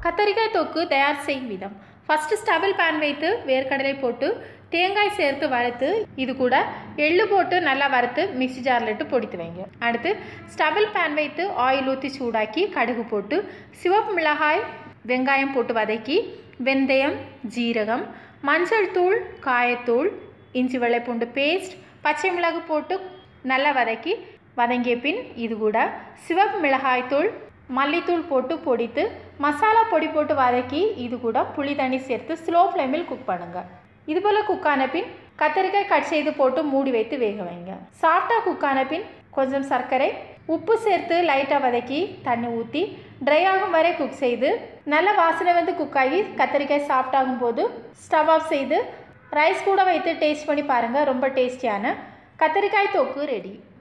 கத்தரிக்காய் தொக்கு தயார் செய்யும் விதம் ஃபஸ்ட்டு ஸ்டபிள் பேன் வைத்து வேர்க்கடலை போட்டு தேங்காய் சேர்த்து வறுத்து இது கூட எள்ளு போட்டு நல்லா வறுத்து மிக்ஸி ஜாரில் இட்டு பொடித்து வைங்க அடுத்து ஸ்டபிள் பேன் வைத்து ஆயில் ஊற்றி சூடாக்கி கடுகு போட்டு சிவப்பு மிளகாய் வெங்காயம் போட்டு வதக்கி வெந்தயம் ஜீரகம் மஞ்சள் தூள் காயத்தூள் இஞ்சி வெள்ளைப்பூண்டு பேஸ்ட் பச்சை மிளகு போட்டு நல்லா வதக்கி வதங்கிய பின் இது கூட சிவப்பு மிளகாய் தூள் மல்லித்தூள் போட்டு பொடித்து மசாலா பொடி போட்டு வதக்கி இது கூட புளி தண்ணி சேர்த்து ஸ்லோ ஃப்ளேமில் குக் பண்ணுங்கள் இது போல் குக் ஆன பின் கத்தரிக்காய் கட் செய்து போட்டு மூடி வைத்து வேக வைங்க சாஃப்டாக குக் ஆன பின் கொஞ்சம் சர்க்கரை உப்பு சேர்த்து லைட்டாக வதக்கி தண்ணி ஊற்றி ட்ரை ஆகும் வரை குக் செய்து நல்ல வாசனை வந்து குக் ஆகி கத்தரிக்காய் சாஃப்ட் ஆகும்போது ஸ்டவ் ஆஃப் செய்து ரைஸ் கூட வைத்து டேஸ்ட் பண்ணி பாருங்கள் ரொம்ப டேஸ்டியான கத்தரிக்காய் தொக்கு ரெடி